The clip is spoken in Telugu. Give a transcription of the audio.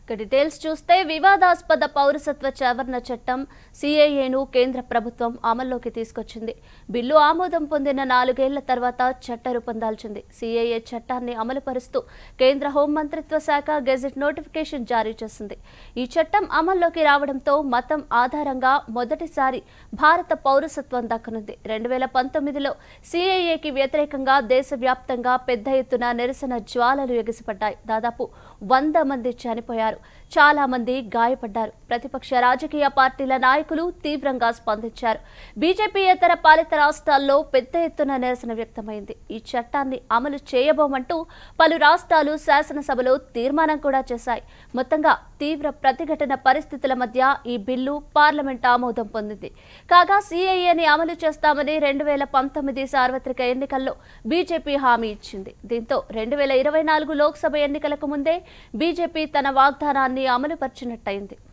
ఇక డీటెయిల్స్ చూస్తే వివాదాస్పద పౌరసత్వ సవరణ చట్టం సిఏఏను కేంద్ర ప్రభుత్వం అమల్లోకి తీసుకొచ్చింది బిల్లు ఆమోదం పొందిన నాలుగేళ్ల తర్వాత చట్ట రూపం దాల్చింది సిఏఏ చట్టాన్ని అమలు పరుస్తూ కేంద్ర హోంమంత్రిత్వ శాఖ గెజెట్ నోటిఫికేషన్ జారీ చేసింది ఈ చట్టం అమల్లోకి రావడంతో మతం ఆధారంగా మొదటిసారి భారత పౌరసత్వం దక్కనుంది రెండు వేల పంతొమ్మిదిలో సిఏఏకి వ్యతిరేకంగా దేశవ్యాప్తంగా పెద్ద ఎత్తున నిరసన జ్వాలలు ఎగిసిపడ్డాయి దాదాపు వంద మంది చనిపోయారు చాలా మంది గాయపడ్డారు ప్రతిపక్ష రాజకీయ పార్టీల నాయకులు తీవ్రంగా స్పందించారు బీజేపీయేతర పాలిత రాష్ట్రాల్లో పెద్ద ఎత్తున నిరసన వ్యక్తమైంది ఈ చట్టాన్ని అమలు చేయబోమంటూ పలు రాష్ట్రాలు శాసనసభలో తీర్మానం కూడా చేశాయి మొత్తంగా తీవ్ర ప్రతిఘటన పరిస్థితుల మధ్య ఈ బిల్లు పార్లమెంట్ ఆమోదం పొందింది కాగా సీఏఏని అమలు చేస్తామని రెండు వేల పంతొమ్మిది సార్వత్రిక ఎన్నికల్లో బీజేపీ హామీ ఇచ్చింది దీంతో రెండు వేల ఇరవై నాలుగు లోక్సభ ఎన్నికలకు ముందే బీజేపీ తన వాగ్దానాన్ని అమలుపరిచినట్టయింది